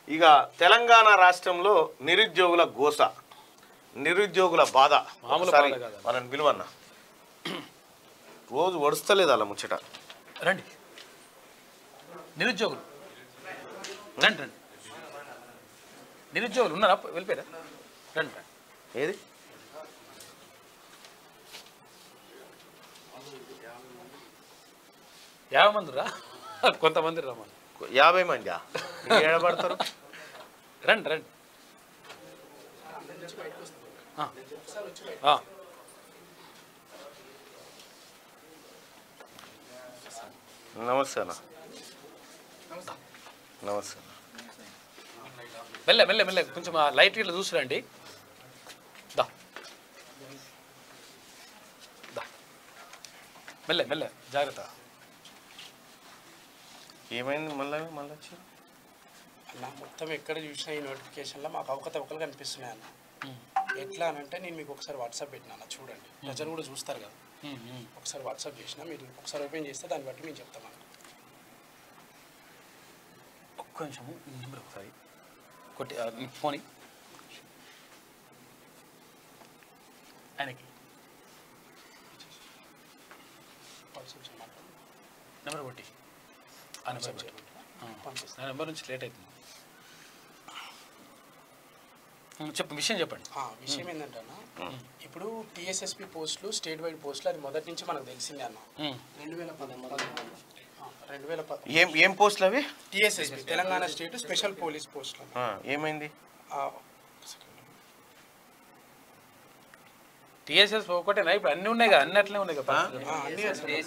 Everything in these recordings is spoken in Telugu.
ఇక తెలంగాణ రాష్ట్రంలో నిరుద్యోగుల గోస నిరుద్యోగుల బాధ మామూలు ఒకసారి బాధ కాదు. వాళ్ళని పిలువన్న రోజు వడుస్తలేదు అలా ముచ్చట రండి నిరుద్యోగులు రండి రండి నిరుద్యోగులు ఉన్నారా వెళ్ళిపోయారా రండి రండి ఏది యాభై మంది రా కొంతమంది రమ్మని యాభై మంది ఏడబడతారు రండి రండి ఆ. ఆ. నమస్తే అన్న నమస్తే అన్న మెల్లె మెల్లె మెల్లె కొంచెం ఆ లైట్ ఇట్లా చూసిరండి దా దా మెల్లె మెల్లె జాగ్రత్త ఏమైంది మళ్ళీ మళ్ళీ వచ్చి అన్న మొత్తం ఎక్కడ చూసినా ఈ నోటిఫికేషన్లో మాకు అవకతవకలు కనిపిస్తున్నాయి అన్న ఎట్లా అని అంటే నేను మీకు ఒకసారి వాట్సాప్ పెట్టినా అన్న చూడండి ప్రజలు కూడా చూస్తారు కదా ఒకసారి వాట్సాప్ చేసినా మీరు ఒకసారి ఓపెన్ చేస్తే దాన్ని బట్టి మేము చెప్తాం అన్న ఒక్క నిమిషము నెంబర్ ఒకసారి కొట్టి ఆ, నీ ఫోన్ ఇ. ఆయనకి వాట్సాప్ చేయమంటారా? నెంబర్ కొట్టి ఆ నెంబర్ కొట్టి ఆ, పంపిస్తాను. నా నెంబర్ నుంచి లేట్ అవుతుంది ఉమ్, చెప్పు విషయం చెప్పండి ఆ, విషయం ఏంటంటే అన్న ఇప్పుడు టీఎస్ఎస్పి పోస్టులు స్టేట్ వైడ్ పోస్టులు అది మొదటి నుంచి మనకు తెలిసిందే అన్న ఉమ్, రెండు వేల పదమూడు రెండు వేల పద ఏం ఏం పోస్టులు అవి TSSP Telangana state special police పోస్టులు అన్న. ఆ, ఏమైంది ఆ, టీఎస్ఎస్ ఒకటేనా ఇప్పుడు అన్నీ ఉన్నాయి కదా అన్ని అట్లనే ఉన్నాయి కదా ఆ, అన్నీ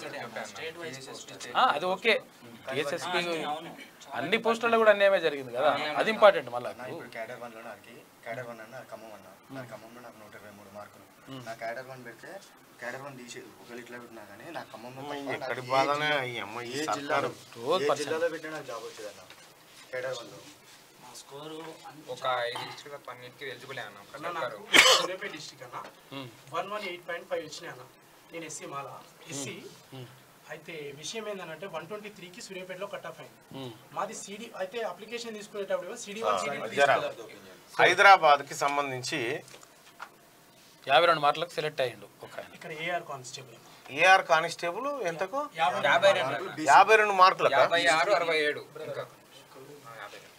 ఆ, అది ఓకే టీఎస్ఎస్పి అన్ని పోస్టుల్లో కూడా అన్యాయమే జరిగింది కదా అది ఇంపార్టెంట్ మళ్ళీ ఇప్పుడు క్యాడర్ వన్ లో నాకు క్యాడర్ వన్ అన్న ఖమ్మం అన్న నా ఖమ్మంలో నాకు నూట ఇరవై మూడు మార్కులు నా క్యాడర్ వన్ పెడితే క్యాడర్ వన్ తీసేది ఒకళ్ళు ఇట్లా పెట్టినా కానీ నా ఖమ్మంలో తప్ప నాకు ఎక్కడి ఏ బాధనే జిల్లా- ఈ అమ్మ ఈ ఏ సర్కారు జిల్లాలో రోజు ఏ పర్సెంట్. జిల్లాలో పెట్టినా నాకు జాబ్ వచ్చేది అన్న క్యాడర్ వన్ లో ఒక ఐదు డిస్ట్రిక్ట్ పన్నెండుకి ఎలిజిబుల్ అన్న అన్న నాకు సూర్యాపేట డిస్టిక్ అన్న one one eight point five వచ్చినాయి అన్న నేను ఎస్సీ మాల ఎస్సీ అయితే విషయం ఏంటంటే వన్ ట్వంటీ త్రీకి సూర్యాపేటలో కట్ ఆఫ్ అయింది మాది సిడి అయితే అప్లికేషన్ తీసుకునేటప్పుడు సిడి వన్ సిడి జరా. హైదరాబాద్ కి సంబంధించి యాభై రెండు మార్కులకు సెలెక్ట్ అయ్యిండు ఒక ఆయన ఇక్కడ ఏఆర్ కానిస్టేబుల్ అన్న ఏఆర్ కానిస్టేబుల్ ఎంతకు యాభై యాభై రెండు యాభై రెండు మార్కులక యాభై ఆరు అరవై ఏడు ఇంకా ఆ, యాభై రెండు.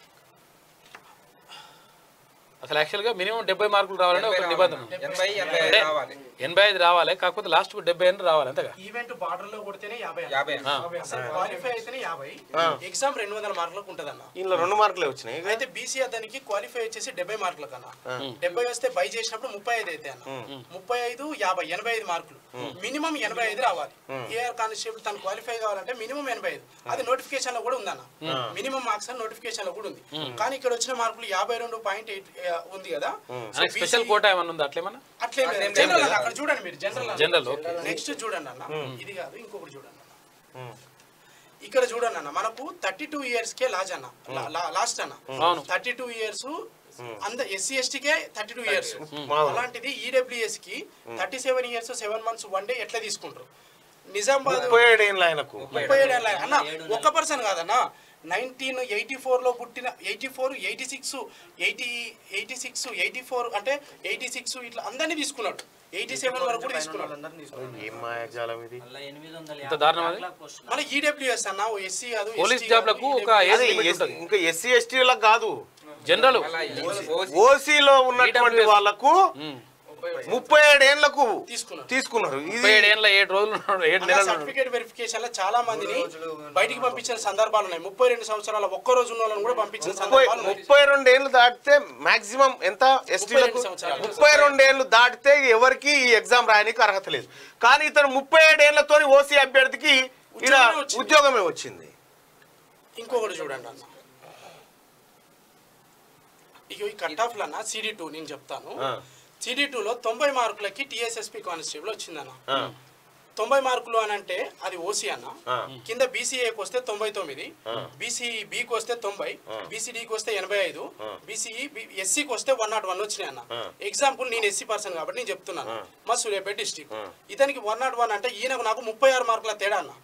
అసలు యాక్చువల్గా మినిమం డెబ్బై మార్కులు రావాలని ఒక నిబంధన ఉంది. ఎనభై ఎనభై ఐదు రావాలి ఎనభై ఐదు రావాలి కాకపోతే లాస్ట్ డెబ్బై ఎనిమిది రావాలి అంతేగా ఈవెంట్ బార్డర్ లో కొడితేనే యాభై అన్న. యాభై ఆ. అసలు క్వాలిఫై అయితేనే యాభై ఎగ్జామ్ రెండు వందల మార్కులకు ఉంటుంది అన్న ఇందులో రెండు మార్కులే వచ్చినాయి ఇక. అయితే బీసీ అతనికి క్వాలిఫై వచ్చేసి డెబ్బై మార్కుల కన్నా డెబ్బై వస్తే బై చేసినప్పుడు ముప్పై ఐదు అయితే అన్న ముప్పై ఐదు యాభై ఎనభై ఐదు మార్కులు మినిమం ఎనభై ఐదు రావాలి ఏఆర్ కానిస్టేబుల్ తను క్వాలిఫై కావాలంటే మినిమం ఎనభై ఐదు అది నోటిఫికేషన్ లో కూడా ఉందన్న మినిమం మార్క్స్ అని నోటిఫికేషన్ లో కూడా ఉంది కానీ ఇక్కడ వచ్చిన మార్కులు యాభై రెండు పాయింట్ ఎయిట్ ఉంది కదా So స్పెషల్ BC కోటా ఏమన్నా ఉందా అట్లేమన్నా అట్లే జనరల్ అన్న అక్కడ చూడండి మీరు జనరల్ జనరల్ ఓకే నెక్స్ట్ చూడండి అన్న ఇది కాదు ఇంకొకటి చూడండి అన్న ఇక్కడ చూడండి అన్న మనకు థర్టీ టూ ఇయర్స్ కే లాజ్ అన్న లా- లా- లాస్ట్ అన్న అవును. థర్టీ టూ ఇయర్స్ అంద ఎస్సీ ఎస్టీకే థర్టీ టూ ఇయర్స్ అవును. అలాంటిది ఈడబ్ల్యూఎస్ కి thirty seven years seven months one day ఎట్లా తీసుకుంటారు నిజామాబాద్ ముప్పై ఏడు ఏళ్ళు ఆయనకు ముప్పై ఏడు ఏళ్ళ అన్న ఒక్క పర్సన్ కాదన్న నైన్టీన్ ఎయిటీ ఫోర్లో పుట్టిన eighty four eighty six eighty eighty six eighty four అంటే ఎయిటీ సిక్స్ ఇట్లా అందరినీ తీసుకున్నాడు ఎయిటీ సెవెన్ వరకు కూడా తీసుకున్నాడు అందరినీ తీసుకున్నాను ఏం మాయాజాలం ఇది ఇంత దారుణం అది మన ఈడబ్ల్యూఎస్ అన్న ఎస్సీ కాదు పోలీస్ ST కాదు, జాబ్లకు ఒక EWS. ఏజ్ అది లిమిట్ ఎస్- ఉంటుంది ఇంకా ఎస్సీ ఎస్టీలకు కాదు జనరల్ మళ్ళా ఈ ఓసీ ఓసీలో ఉన్నటువంటి EWS. వాళ్ళకు ముప్పై ఏడు ఏళ్లకు తీసుకున్నాడు తీసుకున్నారు ముప్పై ఇది ఏడు ఏళ్ళ ఏడు రోజులు ఉన్నాడు, ఏడు నెలలు ఉన్నాడు. సర్టిఫికేట్ వెరిఫికేషన్ లో చాలా మందిని బయటికి పంపించిన సందర్భాలు ఉన్నాయి ముప్పై రెండు సంవత్సరాల ఒక్క రోజు ఉన్న వాళ్ళని కూడా పంపించిన ముప్పై సందర్భాలు ఉన్నాయి ముప్పై రెండు ఏళ్ళు దాటితే మాక్సిమం ఎంత ఎస్టీలకు సంవత్సరాలు. ముప్పై రెండు ఏళ్ళు దాటితే ఎవరికి ఈ ఎగ్జామ్ రాయడానికి అర్హత లేదు కానీ ఇతను ముప్పై ఏడు ఏళ్లతో ఓసీ అభ్యర్థికి ఈడ ఉద్యోగమే వచ్చింది. ఉద్యోగమే వచ్చింది ఇంకొకటి చూడండి అన్న ఇక ఈ కట్ ఆఫ్ అన్న సిడి టూ నేను చెప్తాను ఆ. సిడి లో తొంభై మార్కులకి టిఎస్ఎస్పి కానిస్టేబుల్ వచ్చిందన్న ఆ, తొంభై మార్కులు అని అంటే అది ఓసీ అన్న ఆ. కింద బీసీఏకి వస్తే తొంభై తొమ్మిది బీసీ బికి వస్తే తొంభై బీసీడీకి వస్తే ఎనభై ఐదు బీసీఈ ఎస్సీకి వస్తే వన్ నాట్ వన్ వచ్చినాయి అన్న ఎగ్జాంపుల్ నేను ఎస్సీ పర్సన్ కాబట్టి నేను చెప్తున్నాను మా సూర్యాపేట డిస్టిక్ ఇతనికి వన్ నాట్ వన్ అంటే ఈయనకు నాకు ముప్పై ఆరు మార్కుల తేడా అన్న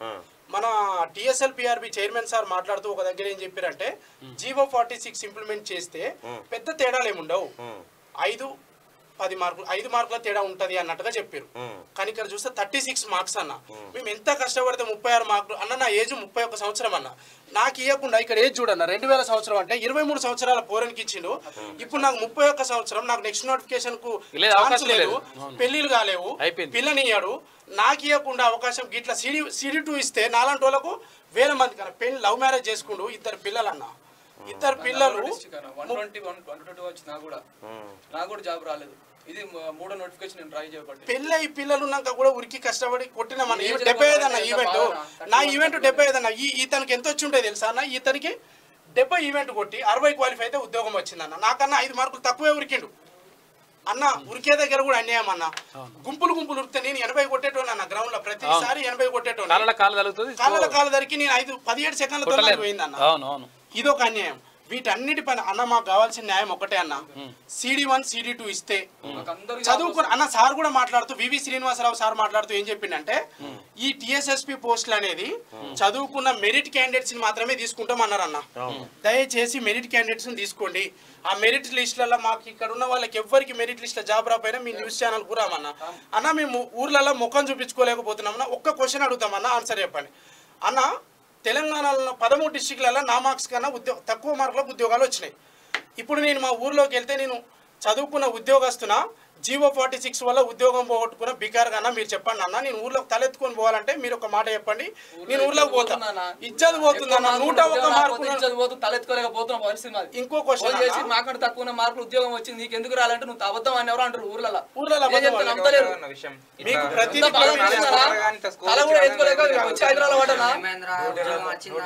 మన టిఎస్ఎల్ పిఆర్బి చైర్మన్ సార్ మాట్లాడుతూ ఒక దగ్గర ఏం చెప్పారంటే జీవో ఫార్టీ సిక్స్ ఇంప్లిమెంట్ చేస్తే పెద్ద తేడాలు ఏముండవు ఐదు పది మార్కులు ఐదు మార్కుల తేడా ఉంటది అన్నట్టుగా చెప్పారు కానీ ఇక్కడ చూస్తే థర్టీ సిక్స్ మార్క్స్ అన్న మేము ఎంత కష్టపడితే ముప్పై ఆరు మార్కులు అన్న నా ఏజ్ ముప్పై ఒక్క సంవత్సరం అన్న నాకు ఇవ్వకుండా ఇక్కడ ఏజ్ చూడన్న రెండు వేల సంవత్సరం అంటే ఇరవై మూడు సంవత్సరాల పోరానికి ఇచ్చిండు ఇప్పుడు నాకు ముప్పై ఒక్క సంవత్సరం నాకు నెక్స్ట్ నోటిఫికేషన్ కు లేదు, ఛాన్స్ అవకాశం లేదు లేదు. పెళ్లిళ్ళు కాలేవు అయిపోయింది. పిల్లనియ్యాడు నాకు ఇవ్వకుండా అవకాశం గిట్ల సిడి సిడి టూ ఇస్తే నాలాంటి వాళ్ళకు వేల మంది కన్నా పెళ్లి లవ్ మ్యారేజ్ చేసుకుంటూ ఇద్దరు పిల్లలన్న ఇద్దరు పిల్లలు one twenty one one twenty వచ్చినా కూడా నాకు కూడా జాబ్ రాలేదు ఇది మ- మూడో నోటిఫికేషన్ నేను ట్రై చేయబట్టి పెళ్ళి అయి పిల్లలు ఉన్నాక కూడా ఉరికి కష్టపడి కొట్టిన మన ఏం డెబ్బై ఐదు అన్న చెప్పాలి? ఈవెంట్ బాగా నా ఈవెంట్ డెబ్బై ఐదు అన్న ఈ ఇతనికి ఎంత వచ్చి ఉంటుంది తెలుసా అన్న ఇతనికి డెబ్బై ఈవెంట్ కొట్టి అరవై క్వాలిఫై అయితే ఉద్యోగం వచ్చిందన్న నాకన్నా ఐదు మార్కులు తక్కువే ఉరికిండు అన్న ఉరికే దగ్గర కూడా అన్యాయం అన్న గుంపులు గుంపులు ఉరికితే నేను ఎనభై కొట్టేటోని అన్న గ్రౌండ్ లో ప్రతిసారి ఎనభై కొట్టేటోని కాళ్ళ కాలు తగులుతుంది కాళ్ళ కాళ్ళ ధరికి నేను ఐదు పదిహేడు సెకండ్లతో కొట్టలేరు. పోయింది అన్న అవును అవును ఇది ఒక అన్యాయం వీటన్నిటి పైన అన్న మాకు కావాల్సిన న్యాయం ఒకటే అన్న సిడి వన్ సిడి టూ ఇస్తే మాకు అందరికి చదువుకుని అన్న సార్ కూడా మాట్లాడుతూ వివి శ్రీనివాసరావు సార్ మాట్లాడుతూ ఏం చెప్పిండంటే ఈ టిఎస్ఎస్పి పోస్టులు అనేది చదువుకున్న మెరిట్ క్యాండిడేట్స్ ని మాత్రమే తీసుకుంటాం అన్నారు అన్న దయచేసి మెరిట్ క్యాండిడేట్స్ ని తీసుకోండి ఆ మెరిట్ లిస్టులలో మాకు ఇక్కడ ఉన్న వాళ్ళకి ఎవ్వరికి మెరిట్ లిస్ట్ జాబ్ రాపోయినా మీ న్యూస్ ఛానల్ కూడా రామన్న అన్న మేము ఊర్లలో ముఖం చూపించుకోలేకపోతున్నామన్నా ఒక్క క్వశ్చన్ అడుగుతామన్నా ఆన్సర్ చెప్పండి అన్న తెలంగాణలో ఉన్న పదమూడు డిస్టిక్లలో నా మార్క్స్ కన్నా ఉద్యోగ తక్కువ మార్కులకు ఉద్యోగాలు వచ్చినాయి ఇప్పుడు నేను మా ఊర్లోకి వెళ్తే నేను చదువుకున్న ఉద్యోగస్తున జీవో ఫార్టీ సిక్స్ వల్ల ఉద్యోగం పోగొట్టుకున్న బికార్ కన్నా మీరు చెప్పండి అన్న నేను ఊర్లోకి తలెత్తుకొని పోవాలంటే మీరు ఒక మాట చెప్పండి నేను ఊర్లోకి పోతా ఇజ్జత్ పోతుందన్న నూట ఒక్క మార్కు చదువుతూ తలెత్తుకోలేకపోతున్న పరిస్థితి మాది ఇంకో ఫోన్ క్వశ్చన్ చేసి మాకంటే తక్కువ ఉన్న మార్కులు ఉద్యోగం వచ్చింది నీకు ఎందుకు రాలంటే నువ్వు అబద్ధం అని ఎవరు అంటారు ఊర్లలో ఊర్లలో ఏం చెప్తాను, అబద్ధం నమ్మలేరు. అన్న విషయం మీకు ఇట్లా ప్రతి ఇంత బాధ అనిపిస్తుందా? తల కూడా ఎత్తుకోలేక వచ్చి హైదరాబాద్ పడ్డానా నూట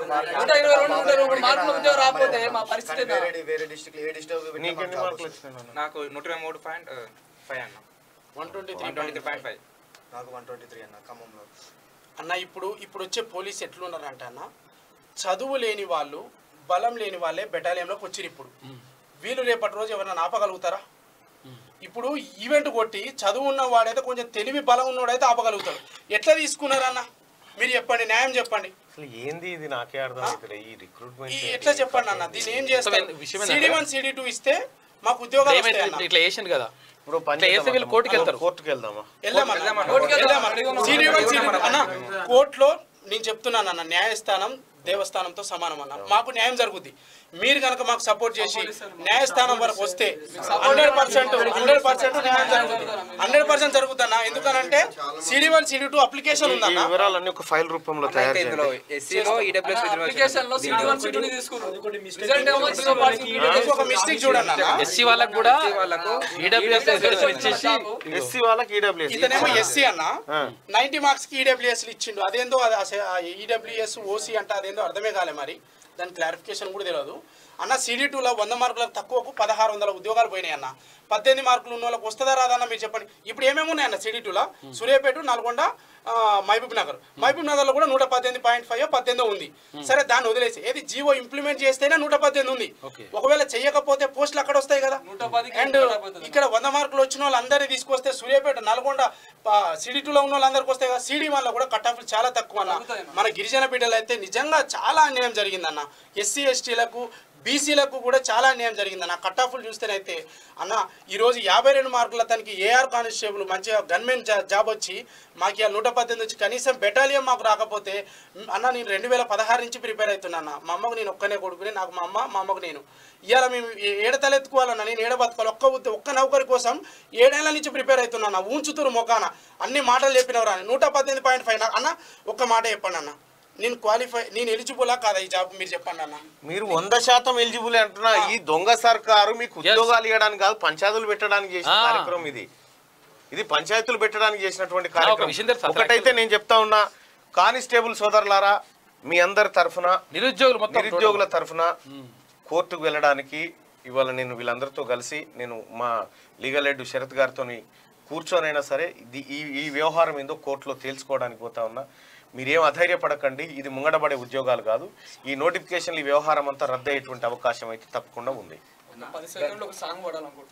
ఇరవై రెండు నూట ఇరవై మూడు మార్కులు ఉద్యోగం రాకపోతే మా పరిస్థితి కానీ ఏంటో? వేరే వేరే డిస్ట్రిక్ట్ ఏ డిస్ట్రిక్ట్ నీకెన్ని మార్కులు వచ్చినాయి నాన్న? నాకు నూట ఇరవై మూడు పాయింట్ ఫైవ్ అన్న one twenty one twenty three point five నాకు వన్ ట్వంటీ త్రీ అన్న ఖమ్మంలో అన్న ఇప్పుడు ఇప్పుడు వచ్చే పోలీస్ ఎట్లున్నారంటే అన్న చదువు లేని వాళ్ళు బలం లేని వాళ్ళే బెటాలియంలోకి వచ్చిరు ఇప్పుడు వీళ్ళు రేపటి రోజు ఎవరైనా ఆపగలుగుతారా ఇప్పుడు ఈవెంట్ కొట్టి చదువు ఉన్న వాడైతే కొంచెం తెలివి బలం ఉన్నవాడైతే ఆపగలుగుతాడు ఎట్లా తీసుకున్నారన్న మీరు చెప్పండి న్యాయం చెప్పండి అసలు ఏంది ఇది నాకే అర్థం అవుతుంది ఈ ఈ రిక్రూట్మెంట్ ఎట్లా చెప్పండి అన్న దీన్ని ఏం చేస్తారు విషయం ఏంటంటే- సిడి వన్ సిడి టూ ఇస్తే మాకు ఉద్యోగాలు ఏమైంది వస్తాయి అన్న. ఇట్లా వేసిండు కదా ఇప్పుడు పని ఇట్లా వేస్తే వీళ్ళు కోర్టుకి వెళ్తారు. కోర్టుకి వెళ్దామా వెళ్దామన్నా. కోర్టుకి వెళ్దాం. వెళ్దామన్నా. అడిగాము. CD one, CD two. అన్న కోర్టులో నేను చెప్తున్నాను అన్న న్యాయస్థానం దేవస్థానంతో సమానం అన్న మాకు న్యాయం జరుగుద్ది మీరు కనుక మాకు సపోర్ట్ చేసి న్యాయస్థానం వరకు వస్తే హండ్రెడ్ పర్సెంట్ హండ్రెడ్ పర్సెంట్ న్యాయం జరుగుతుంది హండ్రెడ్ పర్సెంట్ జరుగుతుందన్న ఎందుకనంటే CD one CD two application ఈ ఉందన్న వివరాలన్నీ ఒక ఫైల్ రూపంలో తయారు ఇందులో చేయండి ఎస్సీలో ఈడబ్ల్యూఎస్ అప్లికేషన్ లో సిటీ వన్ సిటీ తీసుకున్నారు రిజల్ట్ ఏమో జీరో పాయింట్ జీరో ఇది ఒక మిస్టేక్ చూడండి అన్న ఎస్సీ వాళ్ళకి కూడా వాళ్ళకు ఈడబ్ల్యూఎస్ ఇచ్చేసి ఎస్సీ వాళ్ళకి ఈడబ్ల్యూఎస్ ఇతనేమో ఎస్సీ అన్న ఆ. నైన్టీ మార్క్స్ కి ఈడబ్ల్యూఎస్ ఇచ్చిండు అదేందో ఈడబ్ల్యూఎస్ ఓసీ అంటే అదేందో అర్థమే కాలే మరి దాని క్లారిఫికేషన్ కూడా తెలియదు అన్న సిడి టూలో వంద మార్కులకు తక్కువకు పదహారు వందల ఉద్యోగాలు పోయినాయి అన్న పద్దెనిమిది మార్కులు ఉన్న వాళ్ళకి వస్తుందా రాదన్న మీరు చెప్పండి ఇప్పుడు ఏమేమి ఉన్నాయన్న సిడి టూలో సూర్యాపేట నల్గొండ ఆ, మహబూబ్ నగర్ మహబూబ్ నగర్ లో కూడా నూట పద్దెనిమిది పాయింట్ ఫైవ్ పద్దెనిమిది ఉంది సరే దాన్ని వదిలేసి ఏది జీవో ఇంప్లిమెంట్ చేస్తేనే నూట పద్దెనిమిది ఉంది Okay. ఒకవేళ చెయ్యకపోతే పోస్టులు అక్కడ వస్తాయి కదా నూట పదికి అండ్ నూట పద్దెనిమిది. ఇక్కడ వంద మార్కులు వచ్చిన వాళ్ళందరినీ తీసుకొస్తే సూర్యాపేట నల్గొండ సిడి టూలో ఉన్న వాళ్ళందరికీ వస్తాయి కదా సిడి వన్ లో కూడా కట్ ఆఫ్లు చాలా తక్కువ అన్న తగ్గుతాయన్న. మన గిరిజన బిడ్డలు అయితే నిజంగా చాలా అన్యాయం జరిగిందన్న ఎస్సీ ఎస్టీలకు బీసీలకు కూడా చాలా అన్యాయం జరిగిందన్న కట్ ఆఫ్లు చూస్తేనైతే అన్న ఈరోజు యాభై రెండు మార్కుల తనకి ఏఆర్ కానిస్టేబుల్ మంచిగా గన్మెన్ జాబ్ వచ్చి మాకు ఇవాళ నూట పద్దెనిమిది వచ్చి కనీసం బెటాలియన్ మాకు రాకపోతే మ్, అన్న నేను రెండు వేల పదహారు నుంచి ప్రిపేర్ అవుతున్నా అన్న. మా అమ్మకు నేను ఒక్కనే కొడుకుని నాకు మా అమ్మ మా అమ్మకు నేను ఇవాళ మేము ఏ- ఏడ తలెత్తుకోవాలన్నా నేను ఏడ బతకాలి ఒక్క ఉద్ద- ఒక్క నౌకరి కోసం ఏడేళ్ల నుంచి ప్రిపేర్ అవుతున్నా ఊంచుతురు మొకాన అన్ని మాటలు చెప్పినవరా నూట పద్దెనిమిది పాయింట్ ఫైవ్ అన్న ఒక్క మాట చెప్పండి అన్న నేను క్వాలిఫై నేను ఎలిజిబులా కాదా ఈ జాబ్ మీరు చెప్పండి అన్న మీరు వంద శాతం ఎలిజిబుల్ అంటున్నా ఈ దొంగ సర్కారు మీకు ఉద్యోగాలు ఇవ్వడానికి కాదు పంచాయతీలు పెట్టడానికి చేసిన ఆ. కార్యక్రమం ఇది ఇది పంచాయతీలు పెట్టడానికి చేసినటువంటి ఒక కార్యక్రమం విషయం తెలుసా? ఒకటైతే నేను చెప్తా ఉన్నా కానిస్టేబుల్ సోదరులారా మీ అందరి తరఫున నిరుద్యోగులు మొత్తం నిరుద్యోగుల తరఫున కోర్టుకు వెళ్ళడానికి ఇవాళ నేను వీళ్ళందరితో కలిసి నేను మా లీగల్ హెడ్ శరత్ గారితో కూర్చొనైనా సరే ఇది ఈ ఈ వ్యవహారం ఏందో కోర్టులో తేల్చుకోవడానికి పోతా ఉన్నా మీరేం అధైర్యపడకండి ఇది ముంగడబడే ఉద్యోగాలు కాదు ఈ నోటిఫికేషన్లు ఈ వ్యవహారం అంతా రద్దు అయ్యేటువంటి అవకాశం అయితే తప్పకుండా ఉంది పది సెకండ్లు ఒక సాంగ్ పాడాలనుకుంటున్నాను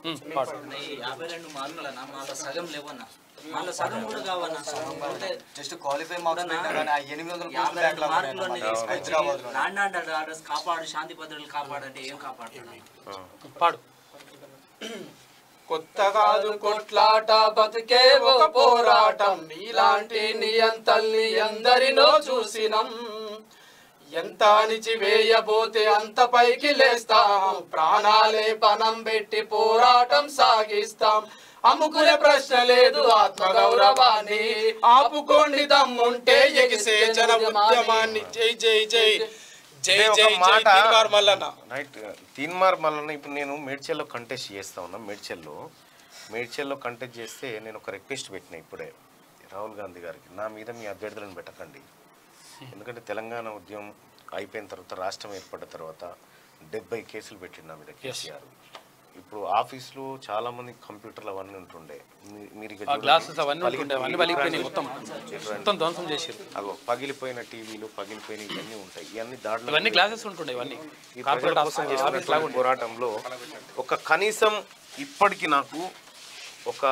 ఉమ్, పాడు ఈ యాభై రెండు మార్కులన్నా మళ్ళీ సగం లేవన్నా మళ్ళీ సగం కూడా కావన్నా అంటే జస్ట్ క్వాలిఫై మార్క్స్ పెట్టినా కానీ ఆ ఎనిమిది వందల యాభై పోస్టులు రెండు బ్యాక్లాగ్ మార్కులు ఉన్నాయి తీసుకొచ్చి హైదరాబాద్ లో ల్యాండ్ అండ్ ఆర్డర్స్ కాపాడు శాంతి భద్రతలు కాపాడంటే ఏం కాపాడుతున్నాను పాడు కొత్త కాదు కొట్లాట బతికే ఒక పోరాటం ఇలాంటి నియంతల్ని ఎందరినో చూసినం ఎంత అణిచి వేయబోతే అంత పైకి లేస్తాం ప్రాణాలే పణం పెట్టి పోరాటం సాగిస్తాం అమ్ముకునే ప్రశ్న లేదు ఆత్మ గౌరవాన్ని ఆపుకోండి దమ్ముంటే ఎగిసే జన ఉద్యమాన్ని జై జై జై జై నేను జై ఒక జై మాట తీన్మార్ మల్లన్న రైట్ తీన్మార్ మల్లన్న ఇప్పుడు నేను మేడ్చల్లో కంటెస్ట్ చేస్తా ఉన్నా మేడ్చల్లో మేడ్చల్లో కంటెస్ట్ చేస్తే నేను ఒక రిక్వెస్ట్ పెట్టిన ఇప్పుడే రాహుల్ గాంధీ గారికి నా మీద మీ అభ్యర్థులను పెట్టకండి ఎందుకంటే తెలంగాణ ఉద్యమం అయిపోయిన తర్వాత రాష్ట్రం ఏర్పడ్డ తర్వాత డెబ్బై కేసులు పెట్టిండు నా మీద కేసీఆర్ ఇప్పుడు ఆఫీస్లో చాలా మంది కంప్యూటర్లు అవన్నీ ఉంటుండే మీ- మీరు ఇక ఆ చూడండి, గ్లాసెస్ అవన్నీ పలికి- ఉంటుండే అవన్నీ పలిగిపోయినాయి మొత్తం చూడండి. మొత్తం ధ్వంసం చేసారు అగో పగిలిపోయిన టీవీలు పగిలిపోయిన ఇవన్నీ ఉంటాయి ఇవన్నీ దాంట్లో ఇవన్నీ గ్లాసెస్ ఉంటుండే ఇవన్నీ ఈ ప్రజల కార్పొరేట్ కోసం ఆఫీస్ లాగా చేస్తున్నటువంటి పోరాటంలో ఒక కనీసం ఇప్పటికి నాకు ఒక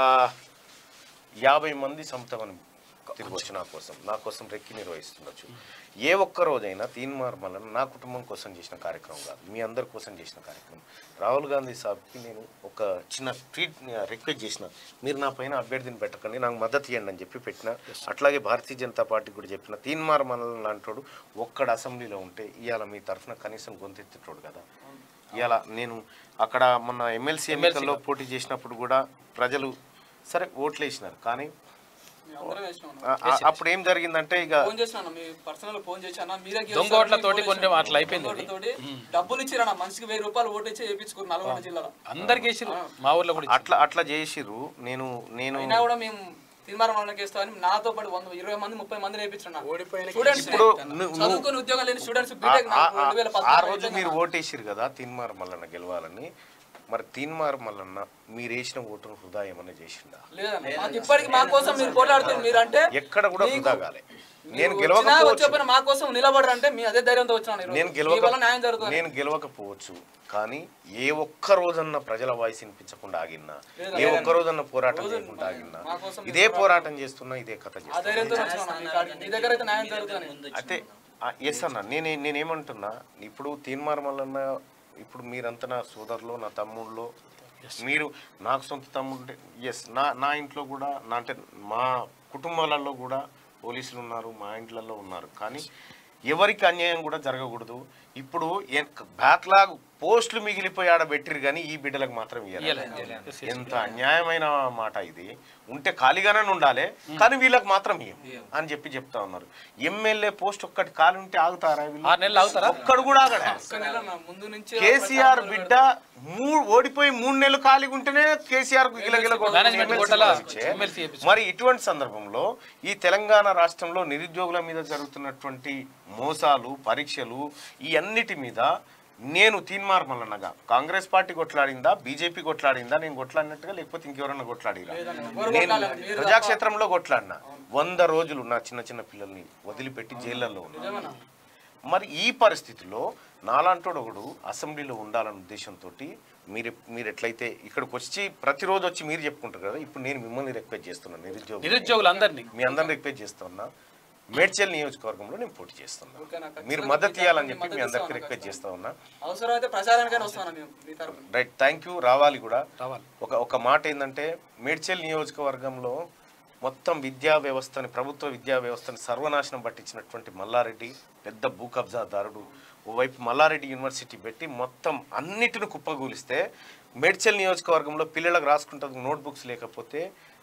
యాభై మంది సొంతమని తిరిగి వచ్చి నా కోసం నా కోసం రెక్కి నిర్వహిస్తుండొచ్చు ఏ ఒక్క రోజైనా తీన్మార్ మల్లన నా కుటుంబం కోసం చేసిన కార్యక్రమం కాదు మీ అందరి కోసం చేసిన కార్యక్రమం రాహుల్ గాంధీ సాబ్కి నేను ఒక చిన్న ట్వీట్ రిక్వెస్ట్ చేసిన మీరు నా పైన అభ్యర్థిని పెట్టకండి నాకు మద్దతు ఇవ్వండి అని చెప్పి పెట్టిన అట్లాగే భారతీయ జనతా పార్టీ కూడా చెప్పిన తీన్మార్ మల్లన లాంటోడు ఒక్కడ అసెంబ్లీలో ఉంటే ఇవాళ మీ తరఫున కనీసం గొంతెత్తేటోడు కదా ఇవాళ నేను అక్కడ మొన్న ఎమ్మెల్సీ ఎన్నికల్లో పోటీ చేసినప్పుడు కూడా ప్రజలు సరే ఓట్లు వేసినారు కానీ అందరం వేసినాం అన్న. ఆ- ఆ- అప్పుడు ఏం జరిగిందంటే ఇక ఫోన్ చేసిన మీ పర్సనల్ ఫోన్ చేసి అన్న మీరే దొంగ ఓట్లతోటి కొంచెం అట్లా అయిపోయింది అది. తోటి డబ్బులు ఇచ్చిరన్న మనిషికి వెయ్యి రూపాయలు ఓటు ఇచ్చి వేయించుకున్నారు నల్గొండ జిల్లాలో అందరికి వేసిరు మా ఊర్లో కూడా ఇచ్చారు. అట్లా అట్లా చేసిర్రు నేను నేను అయినా కూడా మేము తీర్మానం వాళ్ళకి వేస్తామని నాతో పాటు వంద ఇరవై మంది ముప్పై మంది వేయించున్నా స్టూడెంట్స్ ఇప్పుడు ను- ను- చదువుకుని ఉద్యోగాలు లేని స్టూడెంట్స్ ఆ- బీటెక్ ఆ- రెండు వేల ఆ పద్నాలుగు రోజు మీరు ఓటేసిరు కదా తీన్మార్ మల్లన్న గెలవాలని మరి తీన్మార్ మల్లన్న మీరు వేసిన ఓటును హృదయం ఏమన్నా చేసిందా లేదన్న మాకు ఇప్పటికి మా కోసం మీరు పోరాడుతున్నారు మీరు అంటే ఎక్కడ కూడా వృధా కాలే నేను వచ్చినా గెలవకపోవచ్చు వచ్చేపోయినా మా కోసం నిలబడరంటే మీ అదే ధైర్యంతో వచ్చినాను ఈరోజు. నేను మీ వల్ల న్యాయం గెలవక జరుగుతుంది నేను గెలవకపోవచ్చు కానీ ఏ ఒక్క రోజన్న ప్రజల వాయిస్ వినిపించకుండా ఆగిన్నా ఏ ఒక్క రోజన్న పోరాటం చేయకుండా ఆగిన్నా మా కోసం ఇదే పోరాటం చేస్తున్నా ఇదే కథ ఆ చేస్తున్నా ధైర్యంతో వచ్చినాను మీ కాడికి. మీ దగ్గర అయితే న్యాయం జరుగుతుంది అయితే ఎస్ అన్న నేనే నేనేమంటున్నా ఇప్పుడు తీన్మార్ మల్లన్న ఇప్పుడు మీరంతా నా సోదరులు నా తమ్ముళ్ళు మీరు నాకు సొంత తమ్ముడు ఎస్ నా నా ఇంట్లో కూడా నా అంటే మా కుటుంబాలలో కూడా పోలీసులు ఉన్నారు మా ఇంట్లలో ఉన్నారు కానీ ఎవరికి అన్యాయం కూడా జరగకూడదు ఇప్పుడు బ్యాక్లాగ్ పోస్టులు మిగిలిపోయి ఆడ పెట్టిరు కానీ ఈ బిడ్డలకు మాత్రం ఇయ్యలేదు ఎంత అన్యాయమైన మాట ఇది ఉంటే ఖాళీగానే ఉండాలి కానీ వీళ్ళకి మాత్రం ఇయ్యం అని చెప్పి చెప్తా ఉన్నారు ఎమ్మెల్యే పోస్ట్ ఒక్కటి ఖాళీ ఉంటే ఆగుతారా వీళ్ళు? ఆరు నెలలు ఆగుతారా ఒక్కడు కూడా ఆగడా ఒక్క నెల నా ముందు నుంచి కేసీఆర్ బిడ్డ మూడు ఓడిపోయి మూడు నెలలు ఖాళీగా ఉంటేనే కేసీఆర్ గిలగిల కొడుకుని మేనేజ్మెంట్ ఎమ్మెల్సీ కోటలా ఇచ్చే. ఎమ్మెల్సీ చేపించు. మరి ఇటువంటి సందర్భంలో ఈ తెలంగాణ రాష్ట్రంలో నిరుద్యోగుల మీద జరుగుతున్నటువంటి మోసాలు పరీక్షలు ఈ అన్నిటి మీద నేను తీన్మార్ మల్లన్నగా కాంగ్రెస్ పార్టీ కొట్లాడిందా బీజేపీ కొట్లాడిందా నేను కొట్లాడినట్టుగా లేకపోతే ఇంకెవరన్నా కొట్లాడిరా నేను ప్రజాక్షేత్రంలో కొట్లాడినా వంద రోజులు నా చిన్న చిన్న పిల్లల్ని వదిలిపెట్టి జైళ్ళల్లో ఉన్నా మరి ఈ పరిస్థితిలో నాలాంటోడు ఒకడు అసెంబ్లీలో ఉండాలన్న ఉద్దేశంతో మీరు మీరు ఎట్లయితే ఇక్కడికి వచ్చి ప్రతిరోజు వచ్చి మీరు చెప్పుకుంటారు కదా ఇప్పుడు నేను మిమ్మల్ని రిక్వెస్ట్ చేస్తున్నాను నిరుద్యోగం నిరుద్యోగులందరినీ మీ అందరిని రిక్వెస్ట్ చేస్తున్నా మేడ్చల్ నియోజకవర్గంలో నేను పోటీ చేస్తున్నా ఓకేనా? ఖచ్చితంగా మీరు మద్దతు ఇవ్వాలని చెప్పి మద్దతు మీ అందరికీ ఇస్తామన్నా రిక్వెస్ట్ చేస్తా ఉన్నా అవసరం అయితే ప్రచారానికైనా వస్తాను మేము మీ తరపున రైట్ థ్యాంక్ యూ రావాలి కూడా రావాలి ఒక ఒక మాట ఏంటంటే మేడ్చల్ నియోజకవర్గంలో మొత్తం విద్యా వ్యవస్థని ప్రభుత్వ విద్యా వ్యవస్థని సర్వనాశనం పట్టించినటువంటి మల్లారెడ్డి పెద్ద భూ కబ్జాదారుడు ఓవైపు మల్లారెడ్డి యూనివర్సిటీ పెట్టి మొత్తం అన్నిటిని కుప్పగూలిస్తే మేడ్చల్ నియోజకవర్గంలో పిల్లలకు రాసుకుంటుంది నోట్ బుక్స్ లేకపోతే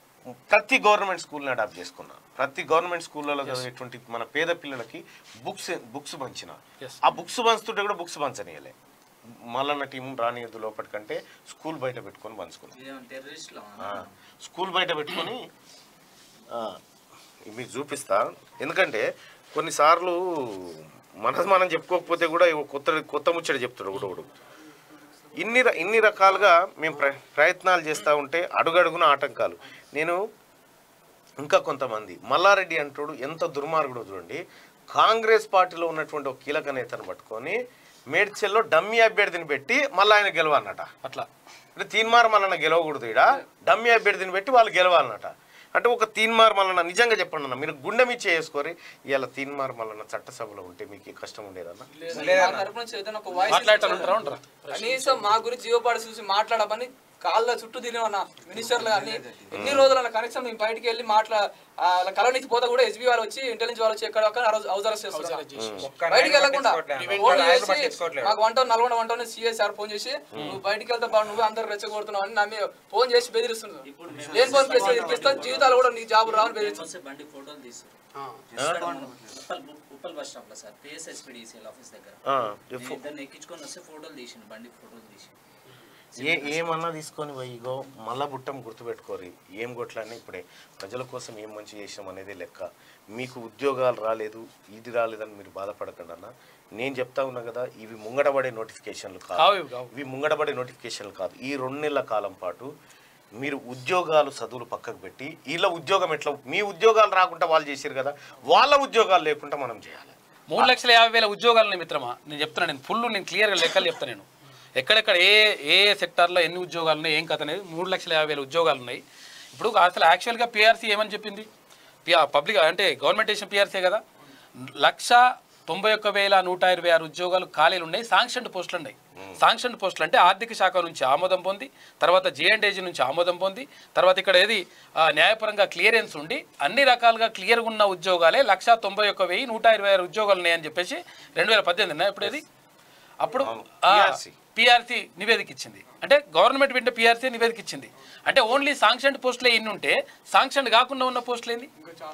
ప్రతి గవర్నమెంట్ స్కూల్ని అడాప్ట్ చేసుకున్నా ప్రతి గవర్నమెంట్ స్కూళ్ళలో చదివేటువంటి మన పేద పిల్లలకి బుక్స్ బుక్స్ పంచిన Yes. ఆ బుక్స్ పంచుతుంటే కూడా బుక్స్ పంచనీయలే మల్లన్న టీం రానియద్దు లోపటికంటే స్కూల్ బయట పెట్టుకొని పంచుకున్నాం టెర్రరిస్ట్లో ఆ, స్కూల్ బయట పెట్టుకొని ఆ, మీకు చూపిస్తా ఎందుకంటే కొన్నిసార్లు మనసు మనం చెప్పుకోకపోతే కూడా ఇగో కొత్త కొత్త ముచ్చట చెప్తాడు ఒకడు ఒకడు ఇన్ని ర- ఇన్ని రకాలుగా మేము ప్ర ప్రయత్నాలు చేస్తూ ఉంటే అడుగడుగున ఆటంకాలు నేను ఇంకా కొంతమంది మల్లారెడ్డి అంటాడు ఎంత దుర్మార్గుడో చూడండి కాంగ్రెస్ పార్టీలో ఉన్నటువంటి ఒక కీలక నేతను పట్టుకొని మేడ్చల్లో డమ్మీ అభ్యర్థిని పెట్టి మళ్ళీ ఆయన గెలవన్నట అట్లా అంటే తీన్మార్ మల్లన్న గెలవకూడదు ఇడ డమ్మి అభ్యర్థిని పెట్టి వాళ్ళు గెలవాలన్నట అంటే ఒక తీన్మార్ మల్లన్న నిజంగా చెప్పండి అన్న మీరు గుండె మీద చేసుకోరి ఇలా తీన్మార్ మల్లన్న చట్టసభలో ఉంటే మీకు ఈ కష్టం ఉండేదన్న మా తరపు నుంచి ఏదైనా ఒక వాయిస్ మాట్లాడతారు ఉంటారా ఉంటారా కనీసం మా గురించి జీవోపాడు చూసి మాట్లాడమని కాళ్ళ చుట్టూ తిరిగిన మినిస్టర్లు కానీ ఎన్ని రోజులు అలా కనీసం మేము బయటికి వెళ్ళి మాట్లా ఆ, అలా కలవనికి పోతే కూడా ఎస్బీ వాళ్ళు వచ్చి ఇంటెలిజెన్స్ వాళ్ళు వచ్చి ఎక్కడ హౌస్ అరెస్ట్ చేస్తున్నారు బయటికి వెళ్ళకుండా ఫోన్ చేసి మాకు వంట నల్గొండ వంట సిఎస్ఆర్ ఫోన్ చేసి నువ్వు బయటికి వెళ్తా బాబు నువ్వు అందరు రెచ్చగొడుతున్నావు అని నమ్మి ఫోన్ చేసి బెదిరిస్తున్నావు లేని ఫోన్ కేసు ఇరికిస్తా జీవితాలు కూడా నీ జాబు రావని బెదిరిస్తుంది వస్తే బండి ఫోటోలు తీస్తారు ఉప్పల్ ఉప్పల్ బస్ స్టాప్ లో సార్ పిఎస్ఎస్పీడీసీఎల్ ఆఫీస్ దగ్గర ఆ, నేను ఇద్దరిని ఎక్కించుకొని వస్తే ఫోటోలు తీసిండు బండి ఫోటోలు తీసి ఏ ఏమన్నా తీసుకొని పోయి ఇగో మళ్ళా బుట్టం గుర్తుపెట్టుకోరి ఏం కొట్లాడినా ఇప్పుడే ప్రజల కోసం ఏం మంచి చేసాం అనేది లెక్క మీకు ఉద్యోగాలు రాలేదు ఇది రాలేదని మీరు బాధపడకండి అన్న నేను చెప్తా ఉన్నా కదా ఇవి ముంగడబడే నోటిఫికేషన్లు కావు కాదు ఇవి కావు. ఇవి ముంగడబడే నోటిఫికేషన్లు కాదు ఈ రెండు నెలల కాలం పాటు మీరు ఉద్యోగాలు చదువులు పక్కకు పెట్టి వీళ్ళ ఉద్యోగం ఎట్లా మీ ఉద్యోగాలు రాకుండా వాళ్ళు చేశారు కదా వాళ్ళ ఉద్యోగాలు లేకుండా మనం చేయాలి మూడు లక్షల యాభై వేల ఉద్యోగాలని మిత్రమా నేను చెప్తున్నా నేను ఫుల్ నేను క్లియర్గా లెక్కలు చెప్తాను నేను ఎక్కడెక్కడ ఏ ఏ సెక్టార్లో ఎన్ని ఉద్యోగాలు ఉన్నాయి ఏం కథ అనేది మూడు లక్షల యాభై వేల ఉద్యోగాలు ఉన్నాయి ఇప్పుడు అసలు యాక్చువల్గా పిఆర్సీ ఏమని చెప్పింది పబ్లిక్ అంటే గవర్నమెంట్ వేసిన పిఆర్సీ కదా లక్ష తొంభై ఒక్క వేల నూట ఇరవై ఆరు ఉద్యోగాలు ఖాళీలు ఉన్నాయి శాంక్షన్ పోస్టులు ఉన్నాయి శాంక్షన్ పోస్టులు అంటే ఆర్థిక శాఖ నుంచి ఆమోదం పొంది తర్వాత జేఎండేజీ నుంచి ఆమోదం పొంది తర్వాత ఇక్కడ ఏది ఆ, న్యాయపరంగా క్లియరెన్స్ ఉండి అన్ని రకాలుగా క్లియర్గా ఉన్న ఉద్యోగాలే లక్ష తొంభై ఒక్క వెయ్యి నూట ఇరవై ఆరు ఉద్యోగాలు ఉన్నాయని చెప్పేసి రెండు వేల పద్దెనిమిది ఉన్నాయి ఇప్పుడు ఏది అప్పుడు PRC. పిఆర్సీ నివేదిక ఇచ్చింది అంటే గవర్నమెంట్ వింటే పిఆర్సీ నివేదిక ఇచ్చింది అంటే ఓన్లీ సాంక్షన్ పోస్టులే ఎన్ని ఉంటే సాంక్షన్ కాకుండా ఉన్న పోస్టులు ఏంది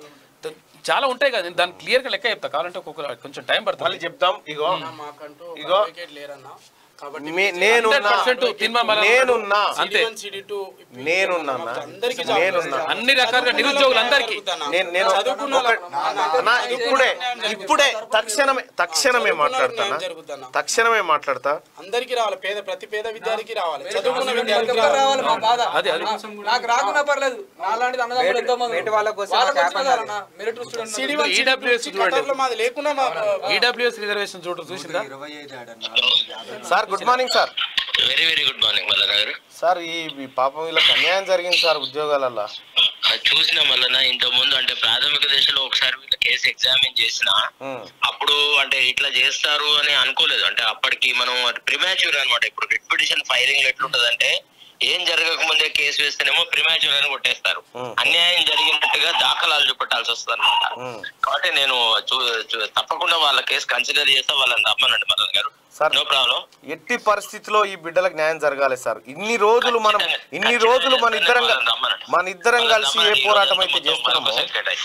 ద- చాలా ఉంటాయి కదా నేను దాన్ని క్లియర్గా లెక్క చెప్తా కావాలంటే ఒక్కొక్క కొంచెం టైం మళ్ళీ పడుతుంది చెప్తాం ఇగో మాకంటూ ఇగో. అడ్వకేట్ లేరన్నా కాబట్టి మే- నేనున్నా 100% తిన్మా మళ్ళా నేనున్నా అంతే CD1, CD2 నేనున్నా అందరికీ నేనున్నా అన్ని రకాలుగా నిరుద్యోగులందరికీ నేను నేను చదువుకున్న ఒక- అన్నా, ఇప్పుడే ఇప్పుడే తక్షణమే తక్షణమే మాట్లాడతానా జరుగుతున్నా తక్షణమే మాట్లాడతా అందరికీ రావాలి పేద ప్రతి పేద విద్యార్థికి రావాలి చదువుకున్న ప్రతి విద్యార్థికి ఒక్కరు రావాలి రావాలి మా బాధ అది అది నాకు రాకున్నా పర్లేదు నాలాంటిది అన్నదమ్ములు ఎంతో మంది మేటి వాళ్ళ కోసం వాళ్ళకి క్యాప్ వచ్చిన కాదన్నా, మెరిట్ స్టూడెంట్ CD1, ఇప్పుడు CD2 EWS వచ్చి చూడండి. కటార్లో మాది లేకున్నా మా ఈడబ్ల్యూఎస్ రిజర్వేషన్ చూడ చూసిందా ఇరవై ఐదు ఆడన్నా sir good morning sir very very good morning Mallanna garu sir ఈ ఈ పాపం వీళ్ళకి అన్యాయం జరిగింది సార్ ఉద్యోగాలల్లో అది చూసిన మల్లన్న ఇంత ముందు అంటే ప్రాథమిక దశలో ఒకసారి వీళ్ళ కేసు ఎగ్జామిన్ చేసిన ఉమ్, అప్పుడు అంటే ఇట్లా చేస్తారు అని అనుకోలేదు అంటే అప్పటికి మనం ప్రిమాచ్యూర్ అనమాట ఇప్పుడు రిట్ పిటిషన్ ఫైలింగ్ ఎట్లుంటది అంటే ఏం జరగక ముందే కేసు వేస్తేనేమో ప్రిమాచ్యూర్ అని కొట్టేస్తారు Hmm. అన్యాయం జరిగినట్టుగా దాఖలాలు చూపెట్టాల్సి వస్తుంది అనమాట Hmm. కాబట్టి నేను చూ- చూ- తప్పకుండా వాళ్ళ కేసు కన్సిడర్ చేస్తే వాళ్ళని రమ్మనండి Mallanna garu sir no problem ఎట్టి పరిస్థితిలో ఈ బిడ్డలకు న్యాయం జరగాలి సార్ ఇన్ని రోజులు మనం ఇన్ని రోజులు మన ఇద్దరం మన ఇద్దరం కలిసి ఏ పోరాటం అయితే చేస్తున్నామో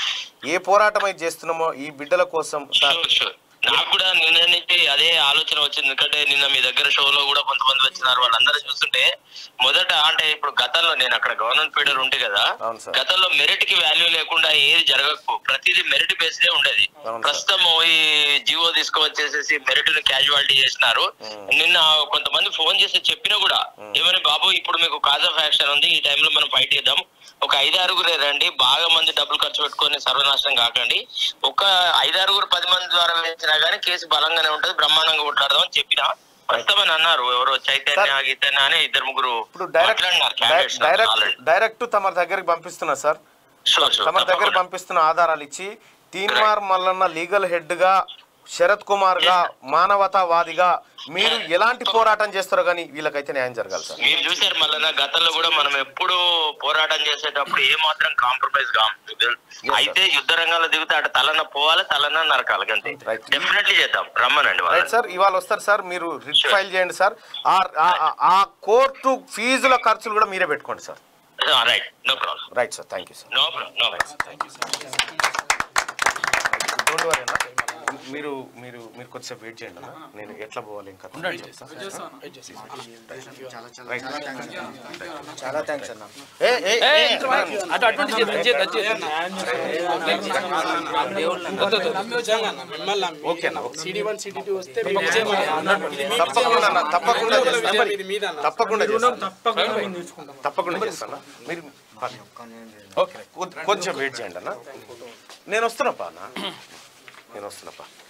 ఏ పోరాటం అయితే చేస్తున్నామో ఈ బిడ్డల కోసం సార్ Sure, sure. నాకు కూడా నిన్న నుంచి అదే ఆలోచన వచ్చింది ఎందుకంటే నిన్న మీ దగ్గర షోలో కూడా కొంతమంది వచ్చినారు వాళ్ళందరూ చూస్తుంటే మొదట అంటే ఇప్పుడు గతంలో నేను అక్కడ గవర్నమెంట్ ఫీడర్ ఉంటే కదా అవును సార్. గతంలో మెరిట్ కి వాల్యూ లేకుండా ఏది జరగకపో ప్రతిదీ మెరిట్ బేస్డే ఉండేది అవును సార్. ప్రస్తుతం ఈ జియో తీసుకొచ్చేసేసి మెరిట్ ని క్యాజువాలిటీ చేసినారు నిన్న కొంతమంది ఫోన్ చేసి చెప్పినా కూడా ఏమని బాబు ఇప్పుడు మీకు కాజ్ ఆఫ్ యాక్షన్ ఉంది ఈ టైంలో మనం ఫైట్ చేద్దాం ఒక ఐదారుగురే రండి బాగా మంది డబ్బులు ఖర్చు పెట్టుకొని సర్వనాశనం కాకండి ఒక ఐదారుగురు పది మంది ద్వారా వేసినా గానీ కేసు బలంగానే ఉంటది బ్రహ్మాండంగా కొట్లాడదాం అని చెప్పిన వస్తామని అన్నారు ఎవరో చైతన్య గీతన్య అని ఇద్దరు ముగ్గురు ఇప్పుడు డైరెక్ట్ మాట్లాడినారు candidates నాకు డైరెక్ట్ already. డైరెక్ట్ తమ దగ్గరికి పంపిస్తున్నా సార్ Sure, sure. తమ దగ్గర తప్పకుండా. పంపిస్తున్న ఆధారాలు ఇచ్చి తీన్మార్ మల్లన్న లీగల్ హెడ్ గా శరత్ కుమార్ గా మానవతావాదిగా మీరు ఎలాంటి పోరాటం చేస్తారో కానీ వీళ్ళకైతే న్యాయం జరగాలి సార్ మీరు చూసారు మళ్ళీ గతంలో కూడా మనం ఎప్పుడు పోరాటం చేసేటప్పుడు ఏ మాత్రం కాంప్రమైజ్ కాం అయితే యుద్ధ రంగంలో దిగితే అటు తలన పోవాలి తలన నరకాలి అంతే Right. డెఫినెట్లీ చేద్దాం రమ్మనండి రైట్ వాళ్ళని. సార్ ఇవాళ వస్తారు సార్ మీరు రిట్ ఫైల్ చేయండి సార్ ఆ- ఆ- ఆ- ఆ కోర్టు ఫీజుల ఖర్చులు కూడా మీరే పెట్టుకోండి sir right no problem right sir thank you sir no problem no problem don't worry అన్న మీరు మీరు మీరు కొద్దిసేపు వెయిట్ చేయండి అన్న నేను ఎట్లా పోవాలి ఇంకా ఉండండి. రైట్ చాలా థ్యాంక్స్ అన్న ఏ ఏ ఏ, ఏ, అటు అటువంటి చేద్దాం, చేద్దాం, చేద్దాం. వద్దు, వద్దు. నిజంగా అన్న, మిమ్మల్ని ఓకే అన్న, okay. CD one CD two వస్తే మీ విజయం అన్న. ఇది మీ తప్పకుండా అన్న, తప్పకుండా విజయం. చేస్తాను. ఇది మీద అన్న. తప్పకుండా చేస్తాను తప్పకుండా చేస్తాను మీరు ఓకే కొద్ది- కొంచెం వెయిట్ చేయండి అన్న నేను వస్తున్నాపా అన్న నేను వస్తున్నాపా